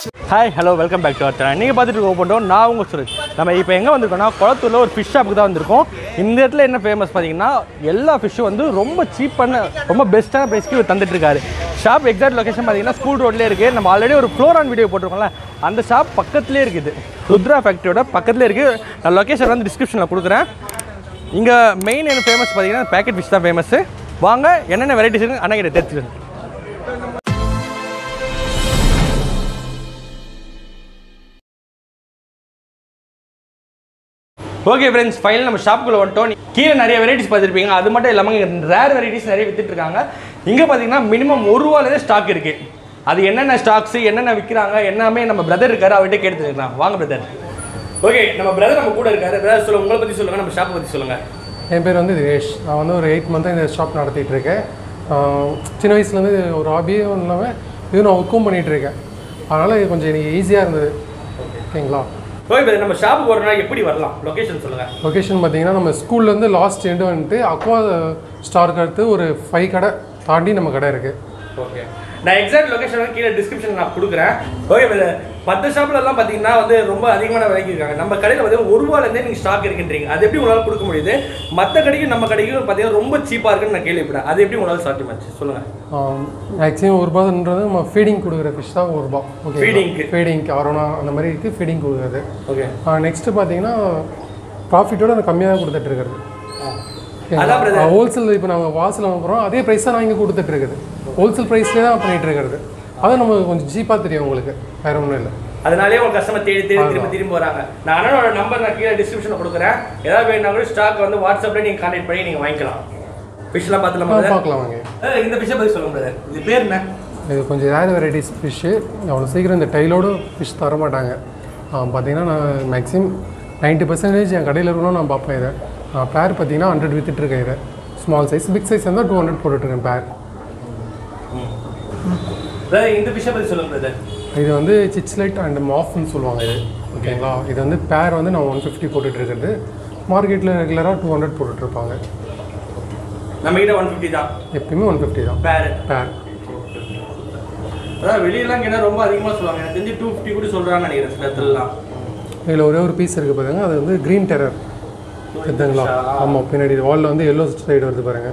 Hi hello welcome back to our channel நீங்கள் பார்த்துட்டு இருக்க பண்ணுறோம் நான் உங்கள் சுரேஷ் நம்ம இப்போ எங்கே வந்திருக்கோம்னா குளத்தூரில் ஒரு ஃபிஷ் ஷாப்புக்கு தான் வந்திருக்கோம் இந்த இடத்துல என்ன ஃபேமஸ் பார்த்தீங்கன்னா எல்லா ஃபிஷ்ஷும் வந்து ரொம்ப சீப்பான ரொம்ப பெஸ்ட்டான ப்ரைஸ்க்கு இவர் தந்துட்டு இருக்காரு ஷாப் எக்ஸாக்ட் லொகேஷன் பார்த்தீங்கன்னா ஸ்கூல் ரோட்லேயே இருக்குது நம்ம ஆல்ரெடி ஒரு ஃப்ளோரான் வீடியோ போட்டிருக்கோம்ல அந்த ஷாப் பக்கத்துலேயே இருக்குது ருத்ரா ஃபேக்ட்ரியோட பக்கத்துலேயே இருக்குது நான் லொகேஷன் வந்து டிஸ்கிரிப்ஷனில் கொடுக்குறேன் இங்கே மெயின் என்ன ஃபேமஸ் பார்த்தீங்கன்னா பேக்கெட் ஃபிஷ் தான் ஃபேமஸ் வாங்க என்னென்ன வெரைட்டிஸ் இருக்குது அண்ணா கிட்ட தெரிஞ்சுக்கணும் ஓகே ஃப்ரெண்ட்ஸ் ஃபைனல் நம்ம ஷாப்புக்குள்ள வந்துட்டோம் கீழே நிறைய வெரைட்டிஸ் பார்த்துருப்பீங்க அது மட்டும் இல்லாமல் இங்கே ரேர் வெரைட்டிஸ் நிறைய வித்துட்டு இருக்காங்க இங்கே பார்த்தீங்கன்னா மினிமம் ஒரு ரூபாலேருந்து ஸ்டாக் இருக்குது அது என்னென்ன ஸ்டாக்ஸ் என்னென்ன விற்கிறாங்க எல்லாமே நம்ம பிரதர் இருக்காரு அவர்கிட்ட கேட்டு தெரிஞ்சுக்கலாம் வாங்க பிரதர் ஓகே நம்ம பிரதர் நம்ம கூட இருக்காரு பிரதர் சொல்லுங்க உங்களை பற்றி சொல்லுங்கள் நம்ம ஷாப்பை பற்றி சொல்லுங்கள் என் பேர் வந்து தினேஷ் நான் வந்து ஒரு எயிட் மந்த்தாக இந்த ஷாப் நடத்திட்டு இருக்கேன் ஆஹ் சின்ன வயசுலேருந்து ஒரு ஹாபியும் இல்லாமல் இது நான் ஒர்க்கும் பண்ணிகிட்டு இருக்கேன் அதனால் இது கொஞ்சம் எனக்கு ஈஸியாக இருந்தது ஓகேங்களா ஓகே பிரதர் நம்ம ஷாப்புக்கு வரணும்னா எப்படி வரலாம் லொகேஷன் சொல்லுங்கள் லொக்கேஷன் பார்த்தீங்கன்னா நம்ம ஸ்கூல்லேருந்து லாஸ்ட் எண்டு வந்துட்டு அக்வா ஸ்டாருக்கு அடுத்து ஒரு ஃபைவ் கடை தாண்டி நம்ம கடை இருக்குது ஓகே நான் எக்ஸாக்ட் லொகேஷன் வந்து கீழே டிஸ்கிரிப்ஷன் நான் கொடுக்குறேன் ஓகே பிரதர் மற்ற ஷாப்ல எல்லாம் பார்த்தீங்கன்னா வந்து ரொம்ப அதிகமான விலைக்கு இருக்காங்க நம்ம கடையில் பார்த்தீங்கன்னா ஒரு ரூபாலேருந்தே நீங்கள் ஸ்டாக் இருக்குன்றீங்க அது எப்படி உங்களால் கொடுக்க முடியுது மற்ற கடைக்கும் நம்ம கடைக்கும் பார்த்தீங்கன்னா ரொம்ப சீப்பாக இருக்குன்னு நான் கேள்விப்பட்டேன் அது எப்படி உங்களால் சாத்தியமாச்சு சொல்லுங்கள் மேக்ஸிமம் ஒரு ரூபான்றது நம்ம ஃபீடிங் கொடுக்குற ஃபிஷ் தான் ஒரு ரூபா ஓகே Feeding-க்கு. ஃபீடிங்க்கு அரோனா அந்த மாதிரி இருக்குது ஃபீடிங் கொடுக்குறது ஓகே நெக்ஸ்ட்டு பார்த்தீங்கன்னா ப்ராஃபிட்டோட நான் கம்மியாக தான் கொடுத்துட்டு இருக்கிறது அதான் brother. ஹோல்சேல் இப்போ நாங்கள் வாசல் வாங்குறோம் அதே ப்ரைஸ் தான் நான் இங்கே கொடுத்துட்டு இருக்குது ஹோல்சேல் ப்ரைஸ்லேயே தான் பண்ணிட்டு இருக்கிறது அது நமக்கு கொஞ்சம் சீப்பாக தெரியும் உங்களுக்கு வேற ஒன்றும் இல்லை அதனாலே உங்க கஸ்டமர் தேடி தேடி திரும்ப திரும்ப வராங்க நான் அண்ணனோட நம்பர் நான் கீழே டிஸ்கிரிப்ஷனில் கொடுக்குறேன் ஏதாவது வேணும்னா கூட ஸ்டாக் வந்து வாட்ஸ்அப்ல நீங்கள் கான்டாக்ட் பண்ணி நீங்கள் வாங்கிக்கலாம் ஃபிஷ்லாம் பார்த்துலாமா brother? பார்க்கலாம் வாங்க அஹ் இந்த ஃபிஷ்ஷை பற்றி சொல்லுங்க பிரதர் இது பேர் என்ன இது கொஞ்சம் ரேர் வெரைட்டிஸ் ஃபிஷ்ஷு அவ்வளோ சீக்கிரம் இந்த டைலோடு ஃபிஷ் தர மாட்டாங்க பார்த்தீங்கன்னா நான் மேக்ஸிமம் நைன்ட்டி பர்சன்டேஜ் என் கடையில் இருக்கணும் நான் பார்ப்பேன் இதை பேர் பார்த்தீங்கன்னா ஹண்ட்ரட் வித்துட்ருக்கேன் இதை ஸ்மால் சைஸ் பிக் சைஸ் இருந்தால் டூ ஹண்ட்ரட் போட்டுட்ருக்கேன் பேர் பிரதர் இந்த ஃபிஷ்ஷை பற்றி சொல்லுங்க பிரதர் இது வந்து சிச்லைட் அண்ட் மாஃப்னு சொல்லுவாங்க இது ஓகேங்களா இது வந்து பேர் வந்து நான் ஒன் ஃபிஃப்டி போட்டுட்ருக்கிறது மார்க்கெட்டில் ரெகுலராக டூ ஹண்ட்ரட் போட்டுட்ருப்பாங்க நம்ம கிட்ட ஒன் ஃபிஃப்டி தான் எப்பயுமே ஒன் ஃபிஃப்டி தான் பேர் பேர் அதான் வெளியெல்லாம் கேட்டால் ரொம்ப அதிகமாக சொல்லுவாங்க எனக்கு தெரிஞ்சு டூ ஃபிஃப்டி கூட சொல்கிறாங்கன்னு நினைக்கிறேன் சில இடத்துலலாம் இதில் ஒரே ஒரு பீஸ் இருக்குது பாருங்க அது வந்து க்ரீன் டெரர் எடுத்துங்களா ஆமாம் பின்னாடி வாலில் வந்து எல்லோ சைடு வருது பாருங்க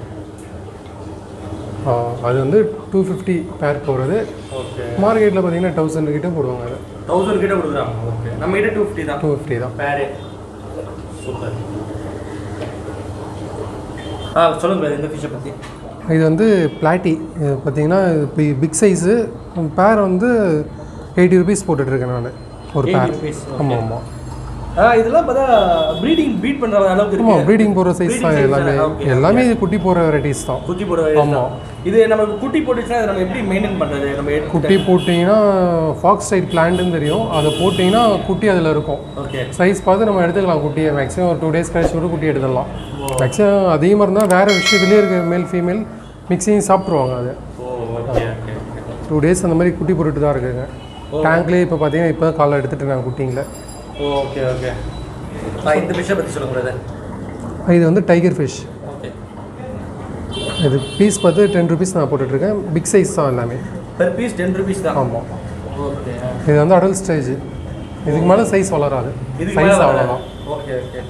ஆ, அது வந்து டூ ஃபிஃப்டி பேர் போகிறது ஓகே மார்க்கெட்டில் பார்த்தீங்கன்னா தௌசண்ட் கிட்ட போடுவாங்க அது தௌசண்ட் கிட்ட கொடுக்குறாங்க ஓகே நம்ம கிட்ட டூ ஃபிஃப்டி தான் டூ ஃபிஃப்டி தான் பேரு சூப்பர் ஆ சொல்லுங்க brother, இந்த ஃபிஷ்ஷை பற்றி இது வந்து பிளாட்டி இது பார்த்தீங்கன்னா இப்போ பிக் சைஸு பேர் வந்து எயிட்டி ருபீஸ் போட்டுட்ருக்கேன் நான் ஒரு 80 பேர் rupees, okay. ஆமாம் ஆமாம் ஆ இதெல்லாம் பார்த்தா ப்ரீடிங் ப்ரீட் பண்ணுற அளவுக்கு இருக்கு ஆமாம் ப்ரீடிங் போடுற சைஸ் Breeding தான் size எல்லாமே தானே? Okay, எல்லாமே இது குட்டி போடுற வெரைட்டிஸ் தான் குட்டி போட ஆமா. இது நமக்கு குட்டி போட்டுச்சுன்னா அதை நம்ம எப்படி மெயின்டைன் பண்ணுறது நம்ம குட்டி போட்டிங்கன்னா ஃபாக்ஸ் சைட் பிளான்ட்டுன்னு தெரியும் அதை போட்டிங்கன்னா குட்டி அதில் இருக்கும் ஓகே சைஸ் பார்த்து நம்ம எடுத்துக்கலாம் குட்டியை மேக்ஸிமம் ஒரு டூ டேஸ் கழிச்சு கூட குட்டி எடுத்துடலாம் மேக்ஸிமம் அதிகமாக இருந்தால் வேறு விஷயத்துலேயே இருக்க மேல் ஃபீமேல் மிக்சிங் சாப்பிட்ருவாங்க அது oh okay okay two days அந்த மாதிரி குட்டி போட்டுட்டு தான் இருக்குங்க டேங்க்லேயே இப்போ பார்த்தீங்கன்னா இப்போ தான் காலை எடுத்துட்டு நான் குட்டிங்கள ஓகே ஓகே ஆ இந்த ஃபிஷ்ஷை பற்றி சொல்லுங்க பிரதர் இது வந்து டைகர் ஃபிஷ் ஓகே இது பீஸ் பார்த்து டென் ருபீஸ் நான் போட்டுட்ருக்கேன் பிக் சைஸ் தான் எல்லாமே பெர் பீஸ் டென் ருபீஸ் தான் ஆமாம் ஓகே இது வந்து அடல் ஸ்டேஜ் இதுக்கு மேலே சைஸ் வளராது இதுக்கு மேலே சைஸ் வளராது. அவ்வளோதான் ஓகே ஓகே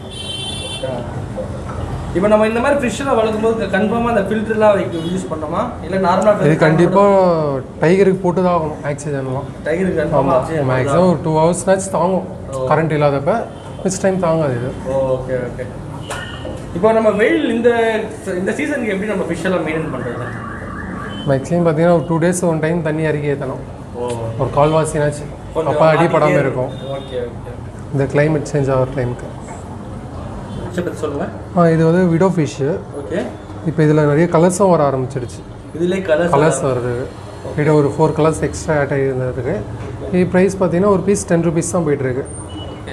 இப்போ நம்ம இந்த மாதிரி ஃபிஷ்ஷெல்லாம் வளர்க்கும் போது கன்ஃபார்மாக அந்த ஃபில்டர்லாம் யூஸ் பண்ணோமா இல்லை நார்மலாக இது கண்டிப்பாக டைகருக்கு போட்டு தான் ஆகணும் ஆக்சிஜன்லாம் டைகருக்கு கன்ஃபார்மாக மேக்ஸிமம் ஒரு டூ ஹவர்ஸ்னாச்சும் தாங்கும் கரண்ட் இல்லாதப்ப மிஸ் டைம் தாங்காது இது ஓகே ஓகே இப்போ நம்ம வெயில் இந்த இந்த சீசனுக்கு எப்படி நம்ம ஃபிஷ் எல்லாம் மெயின்டைன் பண்ணுறது மேக்ஸிமம் பார்த்தீங்கன்னா ஒரு டூ டேஸ் ஒன் டைம் தண்ணி இறக்கி ஏற்றணும் ஓ ஒரு கால்வாசினாச்சும் அப்போ அடிப்படாமல் இருக்கும் ஓகே ஓகே இந்த கிளைமேட் சேஞ்ச் ஆகிற டைமுக்கு ஃபிஷ்ஷை பற்றி சொல்லுங்கள் ஆ இது வந்து விடோ ஃபிஷ்ஷு ஓகே இப்போ இதில் நிறைய கலர்ஸும் வர ஆரம்பிச்சிடுச்சு இதுலேயே கலர்ஸ் கலர்ஸ் வருது இது ஒரு ஃபோர் கலர்ஸ் எக்ஸ்ட்ரா ஆட் ஆகிருந்ததுக்கு இது ப்ரைஸ் பார்த்தீங்கன்னா ஒரு பீஸ் டென் ருபீஸ் தான் போயிட்டுருக்கு ஓகே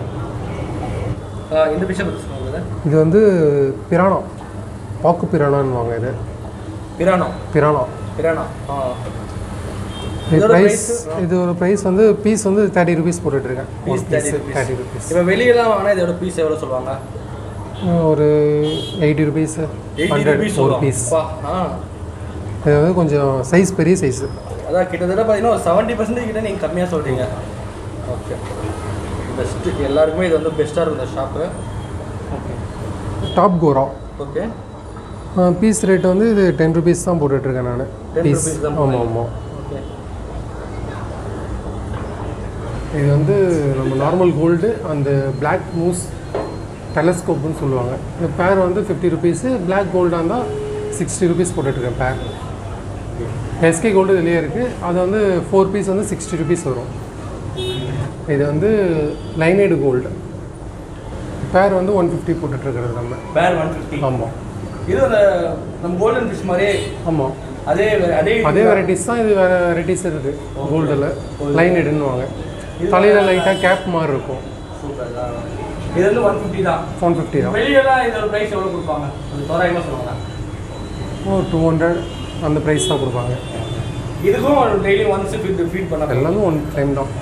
இந்த ஃபிஷ்ஷை பற்றி சொல்லுங்கள் இது வந்து பிரானா பாக்கு பிரானான்னுவாங்க இது பிரானோ பிரானா பிரானோ ஆ இது இதோட ப்ரைஸ் price? இது ஒரு ப்ரைஸ் வந்து பீஸ் வந்து தேர்ட்டி ருபீஸ் போட்டுட்ருக்கேன் ஒரு piece piece thirty rupees thirty rupees இப்போ வெளியெல்லாம் வாங்கினா இதோட பீஸ் எவ்வளோ சொல்லுவாங்க ஒரு eighty rupees eighty hundred rupees ஒரு பீஸ் ஆ இது வந்து கொஞ்சம் சைஸ் பெரிய சைஸு அதான் கிட்டத்தட்ட பார்த்தீங்கன்னா ஒரு செவன்ட்டி பர்சன்டேஜ் கிட்ட நீங்கள் கம்மியாக சொல்கிறீங்க ஓகே பெஸ்ட்டு எல்லாருக்குமே இது வந்து பெஸ்ட்டாக இருக்கும் இந்த ஷாப்பு ஓகே டாப் கோரா ஓகே பீஸ் ரேட் வந்து இது டென் ருபீஸ் தான் போட்டுட்ருக்கேன் நான் 10 பீஸ் rupees தான் ஆமாம் ஆமாம் ஓகே இது வந்து நம்ம நார்மல் கோல்டு அந்த பிளாக் மூஸ் டெலஸ்கோப்னு சொல்லுவாங்க இந்த பேர் வந்து ஃபிஃப்டி ருபீஸு பிளாக் கோல்டாக இருந்தால் சிக்ஸ்டி ருபீஸ் போட்டுட்ருக்கேன் பேர் எஸ்கே கோல்டு இதுலேயே இருக்குது அது வந்து ஃபோர் பீஸ் வந்து சிக்ஸ்டி ருபீஸ் வரும் இது வந்து லைனைடு கோல்டு பேர் வந்து ஒன் ஃபிஃப்டி போட்டுட்ருக்கிறது நம்ம பேர் ஒன் ஃபிஃப்டி ஆமாம் இது அந்த நம்ம கோல்டன் ஃபிஷ் மாதிரியே ஆமாம் அதே அதே அதே வெரைட்டிஸ் தான் இது வேறு வெரைட்டிஸ் இருக்குது கோல்டில் லைனைடுன்னுவாங்க தலையில் லைட்டாக கேப் மாதிரி இருக்கும் சூப்பர் இது வந்து ஒன் ஃபிஃப்டி தான் ஒன் ஃபிஃப்டி தான் வெளியெல்லாம் இதோட ப்ரைஸ் எவ்வளோ கொடுப்பாங்க ஒரு தோராயமாக சொல்லுவாங்க ஒரு டூ ஹண்ட்ரட் அந்த ப்ரைஸ் தான் கொடுப்பாங்க இதுக்கும் டெய்லி ஒன்ஸ் ஃபீட் ஃபீட் பண்ண எல்லாமே ஒன் டைம் தான்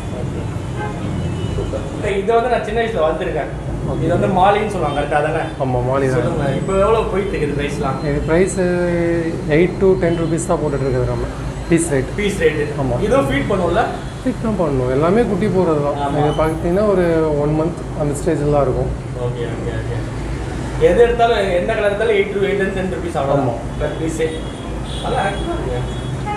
சூப்பர் இதை வந்து நான் சின்ன வயசில் வளர்த்துருக்கேன் இது வந்து மாலின்னு சொல்லுவாங்க கரெக்டாக தானே ஆமாம் மாலி தான் சொல்லுங்க இப்போ எவ்வளோ போயிட்டு இருக்குது ப்ரைஸ்லாம் இது price eight to ten rupees தான் போட்டுட்ருக்குது நம்ம பீஸ் ரேட் பீஸ் ரேட்டு ஆமா. இதுவும் ஃபீட் பண்ணுவோம்ல ஃபிட் தான் பண்ணணும் எல்லாமே குட்டி போடுறது தான் ஆமா. இது பார்த்தீங்கன்னா ஒரு ஒன் மந்த் அந்த ஸ்டேஜில் தான் இருக்கும் ஓகே ஓகே ஓகே எது எடுத்தாலும் எந்த கலர் எடுத்தாலும் eight to eight ten rupees ஆமா. ஆகும் பெர் பீஸே நல்லா active ஆ இருக்கு.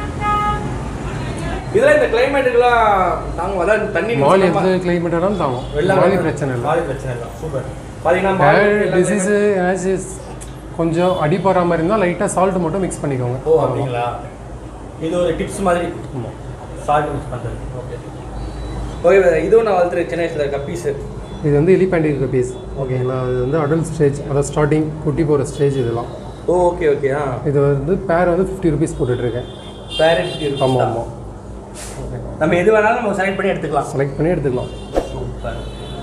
இதெல்லாம் இந்த கிளைமேட்டுக்குலாம் தாங்க அதான் தண்ணி மாலி சுத்தமா- எந்த கிளைமேட் வேணாலும் தாங்கும் வெள்ளம் மாலி வேணாம். பிரச்சனை இல்லை மாலி பிரச்சனை இல்லை சூப்பர் பார்த்தீங்கன்னா மாலி எல்லாமே- டிசீஸு ஏனாச்சும் கொஞ்சம் அடிப்படுற மாதிரி இருந்தால் லைட்டாக சால்ட் மட்டும் மிக்ஸ் பண்ணிக்கோங்க ஓ அப்படிங்களா இது ஒரு டிப்ஸ் மாதிரி ஆமாம் சால்ட் மிக்ஸ் பண்ணுறது ஓகே ஓகே இதுவும் நான் வளர்த்துரு சின்ன வயசில் இருக்க பீஸு இது வந்து எலிபேண்டிக் பீஸ் ஓகேங்களா இது வந்து அடல்ட் ஸ்டேஜ் அதாவது ஸ்டார்டிங் குட்டி போகிற ஸ்டேஜ் இதெல்லாம் ஓ ஓகே ஓகே ஆ இது வந்து பேர் வந்து ஃபிஃப்டி ருபீஸ் போட்டுட்ருக்கேன் பேரண்ட் ஆமாம் ஆமாம் நம்ம எது வேணாலும் நம்ம செலக்ட் பண்ணி எடுத்துக்கலாம் செலக்ட் பண்ணி எடுத்துக்கலாம் சூப்பர்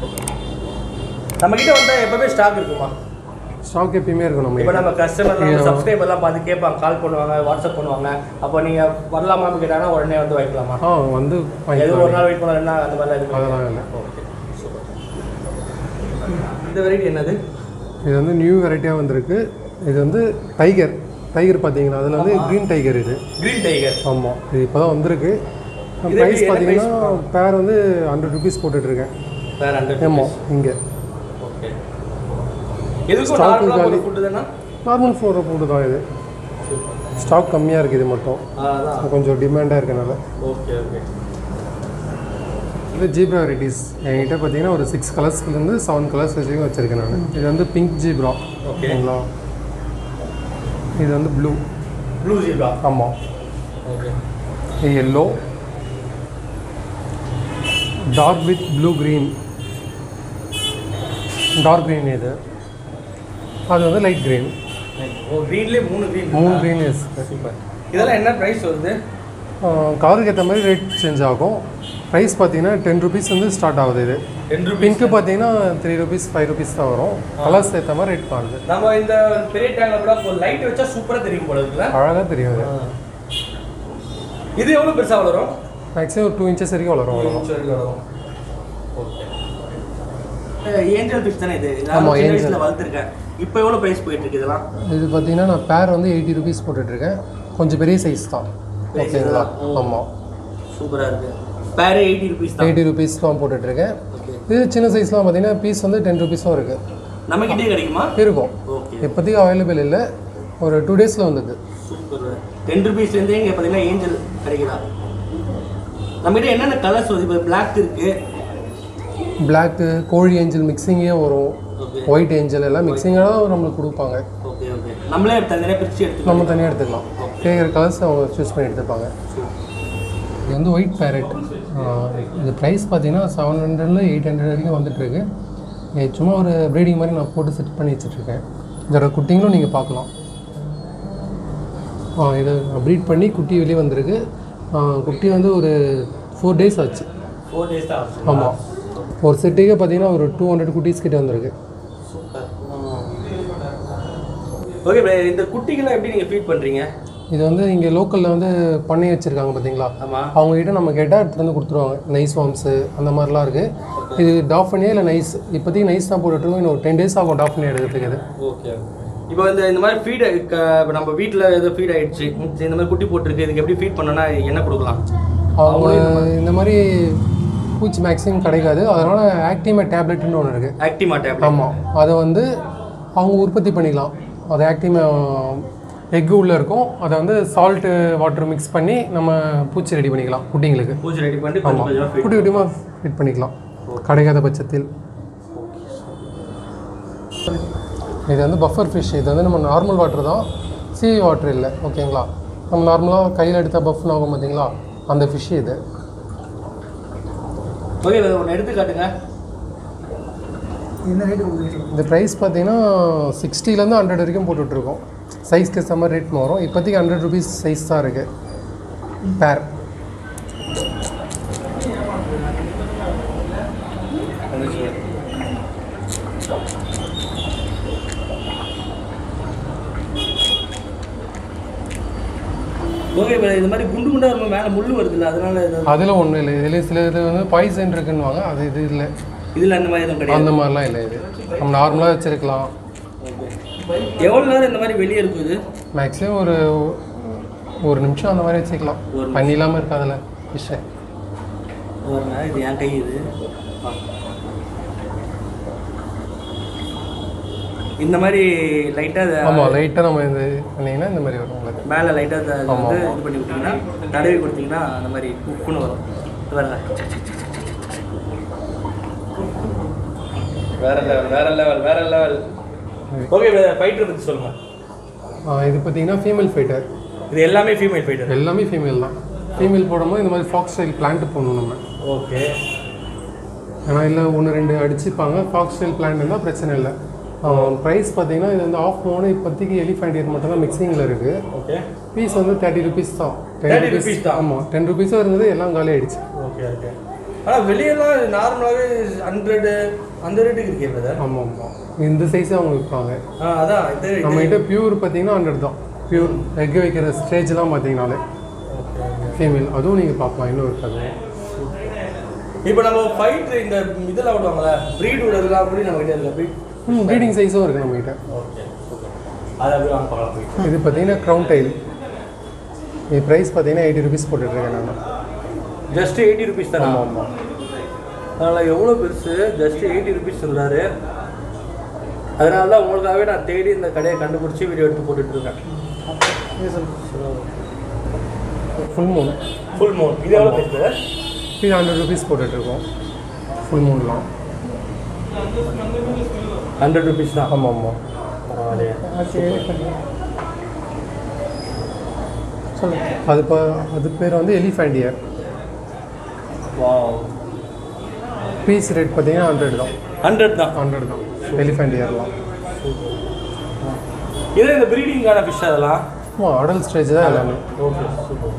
நம்ம கிட்ட வந்து எப்பவுமே ஸ்டாக் இருக்குமா ஸ்டாக் எப்பயுமே இருக்கும் நம்ம இப்போ நம்ம கஸ்டமர் Yeah. சப்ஸ்கிரைபர்லாம் பார்த்து கேட்பாங்க கால் பண்ணுவாங்க வாட்ஸ்அப் பண்ணுவாங்க அப்போ நீங்கள் வரலாமான்னு கேட்டாங்கன்னா உடனே வந்து வாங்கிக்கலாமா ஆ வந்து எது ஒரு வாங்கிக்கலாம் நாள் வெயிட் பண்ணலன்னா அந்த மாதிரிலாம் எதுவும் அதெல்லாம் இல்லை ஓகே சூப்பர் இந்த வெரைட்டி என்னது இது வந்து நியூ வெரைட்டியாக வந்திருக்கு இது வந்து டைகர் டைகர் பார்த்தீங்கன்னா அதில் வந்து க்ரீன் டைகர் இது கிரீன் டைகர் ஆமாம் இது இப்போ தான் வந்திருக்கு இது ப்ரைஸ் எப்படி- என்ன பார்த்தீங்கன்னா பேர் வந்து ஹண்ட்ரட் ருபீஸ் போட்டுட்ருக்கேன் வேற ஹண்ட்ரட் ஆமாம் இங்கே ஓகே எதுக்கும் Stock நார்மலாக ஒரு காலி. ஃபுட்டு தானே நார்மல் ஃப்ளோர் ஃபுட்டு தான் இது ஸ்டாக் கம்மியாக இருக்குது இது மட்டும் அதான் கொஞ்சம் டிமாண்டாக இருக்கனால ஓகே ஓகே இது ஜீப்ரா வெரைட்டிஸ் என்கிட்ட பார்த்தீங்கன்னா ஒரு சிக்ஸ் கலர்ஸ்லேருந்து செவன் கலர்ஸ் வரைக்கும் வச்சுருக்கேன் நான் இது வந்து பிங்க் ஜீப்ரா Okay. ஓகேங்களா இது வந்து ப்ளூ ப்ளூ ஜீப்ரா ஆமாம் ஓகே இது yellow dark with blue green dark green இது அது வந்து லைட் க்ரீன் ஓ க்ரீன்லேயே மூணு க்ரீன் மூணு க்ரீன் இஸ் சூப்பர் இதெல்லாம் என்ன ப்ரைஸ் வருது கலருக்கு ஏற்ற மாதிரி ரேட் சேஞ்ச் ஆகும் ப்ரைஸ் பார்த்தீங்கன்னா டென் ருபீஸ் வந்து ஸ்டார்ட் ஆகுது இது டென் ருபீஸ் பிங்க்கு பார்த்தீங்கன்னா த்ரீ ருபீஸ் ஃபைவ் ருபீஸ் தான் வரும் கலர்ஸ் ஏற்ற மாதிரி ரேட் மாறுது நம்ம இந்த பெரிய டேங்க்ல கூட ஒரு லைட் வச்சா சூப்பரா தெரியும் போல இருக்குல்ல அழகாக தெரியும் அது இது எவ்வளவு பெருசா வளரும் மேக்ஸிமம் ஒரு டூ இன்ச்சஸ் வரைக்கும் வளரும் அவ்வளோதான் inch வரைக்கும் வளரும் ஏஞ்சல் ஃபிஷ் தானே இது ஆமா, நான் சின்ன angel. வயசுல வளர்த்துருக்கேன் இப்போ எவ்வளவு பிரைஸ் போயிட்டு இருக்கு இதெல்லாம் இது பார்த்தீங்கன்னா நான் பேர் வந்து எயிட்டி ருபீஸ் போட்டுட்ருக்கேன் கொஞ்சம் பெரிய சைஸ் தான் பெரிய size ஓகேங்களா தான். ஓ. ஆமாம் சூப்பரா இருக்கு பேர் எயிட்டி ருபீஸ் தான் எயிட்டி ருபீஸ் தான் போட்டுட்ருக்கேன் ஓகே இது சின்ன சைஸ்லாம் பார்த்தீங்கன்னா பீஸ் வந்து டென் ருபீஸும் இருக்குது நம்ம கிட்டே கிடைக்குமா இருக்கும் ஓகே இப்போதைக்கு அவைலபிள் இல்லை ஒரு டூ டேஸில் வந்தது சூப்பர் டென் ருபீஸ்லேருந்தே இங்கே பார்த்தீங்கன்னா ஏஞ்சல் கிடைக்குதா நம்மகிட்ட என்னென்ன கலர்ஸ் வருது இப்போ பிளாக் இருக்கு பிளாக்கு கோழி ஏஞ்சல் மிக்சிங்கே வரும் ஓகே ஒயிட் ஏஞ்சல் எல்லாம் மிக்சிங்காக தான் நம்மளுக்கு கொடுப்பாங்க ஓகே ஓகே நம்மளே தனியாக பிரித்து எடுத்துக்கலாம் நம்ம தனியாக எடுத்துக்கலாம் கேட்குற கலர்ஸ் அவங்க சூஸ் பண்ணி எடுத்துப்பாங்க இது வந்து ஒயிட் பேரட் இது ப்ரைஸ் பார்த்தீங்கன்னா செவன் ஹண்ட்ரட்ல எயிட் ஹண்ட்ரட் வரைக்கும் வந்துட்டுருக்கு இது சும்மா ஒரு ப்ரீடிங் மாதிரி நான் போட்டு செட் பண்ணி வச்சுட்ருக்கேன் இதோட குட்டிங்களும் நீங்கள் பார்க்கலாம் ஆ, இதை ப்ரீட் பண்ணி குட்டி வெளியே வந்திருக்கு ஆ, குட்டி வந்து ஒரு ஃபோர் டேஸ் ஆச்சு ஃபோர் டேஸ் தான் ஆகுது. ஆமாம் ஒரு செட்டுக்கே பார்த்தீங்கன்னா ஒரு டூ ஹண்ட்ரட் குட்டீஸ் கிட்ட வந்திருக்கு சூப்பர் ஓகே இந்த குட்டிகளை எப்படி நீங்கள் ஃபீட் பண்ணுறீங்க இது வந்து இங்கே லோக்கலில் வந்து பண்ணை வச்சுருக்காங்க பார்த்தீங்களா ஆமாம் அவங்ககிட்ட நம்ம கேட்டால் எடுத்துகிட்டு வந்து கொடுத்துருவாங்க நைஸ் வார்ம்ஸு அந்த மாதிரிலாம் இருக்குது இது டாஃப் பண்ணியே இல்லை நைஸ் இப்போதைக்கு நைஸ் தான் போட்டுட்ருக்கோம் இன்னும் ஒரு டென் டேஸ் ஆகும் டாஃப் பண்ணி எடுக்கிறதுக்கு இது ஓகே இப்போ இந்த இந்த மாதிரி ஃபீட் இப்போ நம்ம வீட்டில் ஏதோ ஃபீட் ஆயிடுச்சு இந்த மாதிரி குட்டி போட்டிருக்கு இதுக்கு எப்படி ஃபீட் பண்ணோன்னா என்ன கொடுக்கலாம் அவங்க இந்த மாதிரி பூச்சி மேக்ஸிமம் கிடைக்காது அதனால் ஆக்டிமா டேப்லெட்னு ஒன்று இருக்குது ஆக்டிமா டேப்லெட் ஆமாம் அதை வந்து அவங்க உற்பத்தி பண்ணிக்கலாம் அது ஆக்டிமா எக்கு உள்ளே இருக்கும் அதை வந்து சால்ட்டு வாட்டர் மிக்ஸ் பண்ணி நம்ம பூச்சி ரெடி பண்ணிக்கலாம் குட்டிங்களுக்கு பூச்சி ரெடி பண்ணி கொஞ்சம் ஆமாம் கொஞ்சமாக குட்டி குட்டியமாக ஃபிட் பண்ணிக்கலாம் கிடைக்காத பட்சத்தில் இது வந்து பஃபர் ஃபிஷ் இது வந்து நம்ம நார்மல் வாட்டர் தான் சீ வாட்டர் இல்லை ஓகேங்களா நம்ம நார்மலாக கையில் எடுத்தால் பஃப்னு ஆகும் பார்த்தீங்களா அந்த ஃபிஷ் இது ஓகே ஒன்று எடுத்து காட்டுங்க இந்த ப்ரைஸ் பார்த்தீங்கன்னா சிக்ஸ்டிலேருந்து ஹண்ட்ரட் வரைக்கும் போட்டுட்ருக்கோம் சைஸ்க்கு செம்ம ரேட் வரும் இப்போதைக்கு ஹண்ட்ரட் ருபீஸ் சைஸ் தான் இருக்குது பேர் ஓகே இது மாதிரி குண்டு குண்டா இருக்கும் மேலே முள்ளு வருதுல்ல அதனால இது அதில் ஒன்றும் இல்லை இதில் சில இது வந்து பாய்சன் இருக்குன்னுவாங்க அது இது இல்லை இதில் அந்த மாதிரி எதுவும் கிடையாது அந்த மாதிரிலாம் இல்லை இது நம்ம நார்மலாக வச்சுருக்கலாம் எவ்வளோ நேரம் இந்த மாதிரி வெளியே இருக்கும் இது மேக்ஸிமம் ஒரு ஒரு நிமிஷம் அந்த மாதிரி வச்சுக்கலாம் பண்ணி இல்லாமல் இருக்காதுல்ல ஃபிஷ்ஷை பாருங்க இது என் கை இது ஆ. இந்த மாதிரி லைட்டாக ஆமாம் லைட்டாக நம்ம இது பண்ணிங்கன்னா இந்த மாதிரி வரும் உங்களுக்கு மேலே லைட்டாக வந்து இது பண்ணி விட்டிங்கன்னா தடவி கொடுத்தீங்கன்னா அந்த மாதிரி உப்புன்னு வரும் இது பாருங்க வேற லெவல் வேற லெவல் வேற லெவல் ஓகே ஃபைட்டர் பற்றி சொல்லுங்க ஆ, இது பார்த்தீங்கன்னா ஃபீமேல் ஃபைட்டர் இது எல்லாமே ஃபீமேல் ஃபைட்டர் எல்லாமே ஃபீமேல் தான் ஃபீமேல் போடும்போது இந்த மாதிரி ஃபாக்ஸ் ஸ்டைல் பிளான்ட் போடணும் நம்ம ஓகே ஏன்னா இல்லை ஒன்று ரெண்டு அடிச்சுப்பாங்க ஃபாக்ஸ் ஸ்டைல் பிளான்ட் இருந்தால் பிரச்சனை இல்லை ப்ரைஸ் பார்த்தீங்கன்னா இது வந்து ஆஃப் மோனு இப்போதைக்கு எலிஃபண்ட் இயர் மட்டும் தான் மிக்சிங்கில் இருக்குது ஓகே பீஸ் வந்து தேர்ட்டி ருபீஸ் தான் 30 rupees தான். ஆமாம் டென் ருபீஸும் இருந்தது எல்லாம் காலி ஆயிடுச்சு ஓகே ஓகே ஆனால் வெளியெல்லாம் நார்மலாகவே ஹண்ட்ரடு அந்த ரேட்டுக்கு இருக்கே பிரதர் ஆமாம் ஆமாம் இந்த சைஸே அவங்க விற்பாங்க ஆ அதான் இது இது- நம்மகிட்ட பியூர் பார்த்தீங்கன்னா ஹண்ட்ரட் தான் பியூர் எக் வைக்கிற ஸ்டேஜ்லாம் பார்த்தீங்கனாலே ஃபீமேல் அதுவும் நீங்கள் பார்க்கலாம் இன்னும் இருக்காது இப்போ நம்ம ஃபைட் இந்த இதில் விடுவாங்கல்ல ப்ரீட் விடுறதுலாம் அப்படி நம்ம கிட்ட இருக்கு ப்ரீட் ம் ப்ரீடிங் சைஸும் இருக்குது நம்மகிட்ட ஓகே அதை அப்படி வாங்க பார்க்கலாம் போய் இது பார்த்தீங்கன்னா க்ரௌன் டைல் இது ப்ரைஸ் பார்த்தீங்கன்னா எயிட்டி ருபீஸ் போட்டுட்ருக்கேன் நான் ஜஸ்ட் எயிட்டி ருபீஸ் தானே ஆமாம் ஆமாம் அதனால் எவ்வளோ பெருசு ஜஸ்ட் எயிட்டி ருபீஸ் சொல்கிறாரு அதனால தான் உங்களுக்காகவே நான் தேடி இந்த கடையை கண்டுபிடிச்சி வீடியோ எடுத்து போட்டுட்டு இருக்கேன் ஃபுல் மூன் ஃபுல் மோன் இது எவ்வளோ பேசுது இது ஹண்ட்ரட் ருபீஸ் போட்டுட்ருக்கோம் ஃபுல் மூன்லாம் ஹண்ட்ரட் ருபீஸ் தான் ஆமாம் ஆமாம் பரவாயில்லையே அது இப்போ அது பேர் வந்து elephant ear wow piece rate பார்த்தீங்கன்னா ஹண்ட்ரட் தான் ஹண்ட்ரட் தான் ஹண்ட்ரட் தான் எலிஃபண்ட் இயர்லாம் இது இந்த ப்ரீடிங்கான ஃபிஷ் அதெல்லாம் ஆமாம் அடல் ஸ்டேஜ் தான் எல்லாமே ஓகே சூப்பர்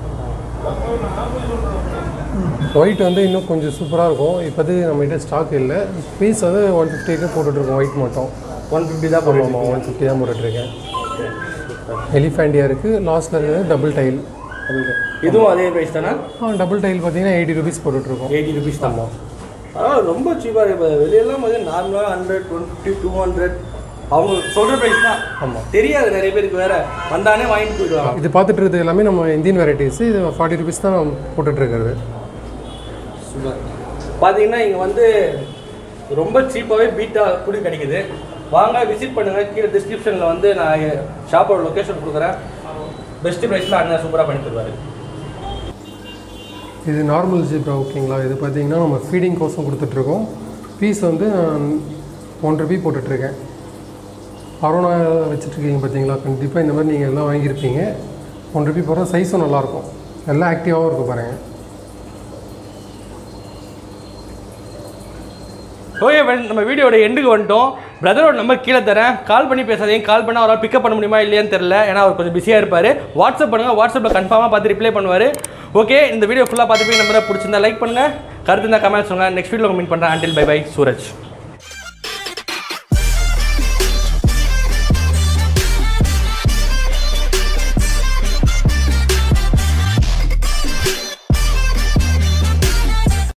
ஒயிட் வந்து இன்னும் கொஞ்சம் சூப்பராக இருக்கும் இப்போதைக்கு நம்மகிட்ட ஸ்டாக் இல்லை பீஸ் வந்து ஒன் ஃபிஃப்டிக்கு போட்டுட்ருக்கோம் ஒயிட் மட்டும் ஒன் ஃபிஃப்டி தான் ஆமாம் போடுவோம் ஆமாம் ஒன் ஃபிஃப்டி தான் போட்டுட்ருக்கேன் எலிஃபண்ட் இயருக்கு லாஸ்ட்டில் இருக்கிறது டபுள் டைல் இதுவும் அதே ப்ரைஸ் தானே ஆ டபுள் டைல் பார்த்தீங்கன்னா எயிட்டி ருபீஸ் போட்டுட்ருக்கோம் எயிட்டி ருபீஸ் தான் பரவாயில்ல ரொம்ப சீப்பாக இருக்கு வெளியெல்லாம் வந்து நார்மலாக hundred one fifty two hundred அவங்க சொல்கிற ப்ரைஸ் தான் ஆமாம் தெரியாது நிறைய பேருக்கு வேற வந்தானே வாங்கிட்டு போயிடுவாங்க இது பார்த்துட்டு இருக்கிறது எல்லாமே நம்ம இந்தியன் வெரைட்டிஸ் இது ஃபார்ட்டி ருபீஸ் தான் நம்ம போட்டுட்ருக்கிறது சூப்பர் பார்த்தீங்கன்னா இங்கே வந்து ரொம்ப சீப்பாகவே பீட்டா கூட கிடைக்குது வாங்க விசிட் பண்ணுங்கள் கீழே டிஸ்கிரிப்ஷனில் வந்து நான் ஷாப்போட லொக்கேஷன் கொடுக்குறேன் பெஸ்ட் ப்ரைஸில் அண்ணன் சூப்பராக பண்ணி தருவார் இது நார்மல் ஜீப்ரா ஓகேங்களா இது பார்த்தீங்கன்னா நம்ம ஃபீடிங் கோர்ஸும் கொடுத்துட்ருக்கோம் பீஸ் வந்து ஒன் ருபி போட்டுட்ருக்கேன் அரோனா வச்சுட்ருக்கீங்க பார்த்தீங்களா கண்டிப்பாக இந்த மாதிரி நீங்கள் எல்லாம் வாங்கியிருப்பீங்க ஒன் ருபி போகிற சைஸும் நல்லாயிருக்கும் எல்லாம் ஆக்டிவாகவும் இருக்கும் பாருங்கள் ஓகே friends, நம்ம வீடியோட எண்டுக்கு வந்துட்டோம் பிரதரோட நம்பர் கீழே தரேன் கால் பண்ணி பேசாதீங்க கால் பண்ணால் அவரால் பிக்கப் பண்ண முடியுமா இல்லையான்னு தெரியல ஏன்னா அவர் கொஞ்சம் பிஸியாக இருப்பார் வாட்ஸ்அப் பண்ணுங்கள் வாட்ஸ்அப்பில் கன்ஃபார்மாக பார்த்து ரிப்ளை பண்ணுவார் ஓகே இந்த வீடியோ ஃபுல்லாக பார்த்துட்டு நம்பரை பிடிச்சிருந்தா லைக் பண்ணுங்கள் கருத்து இருந்தால் கமெண்ட் சொல்லுங்கள் நெக்ஸ்ட் வீடியோ மீட் பண்ணுறேன் அண்டில் பை பை சூரஜ்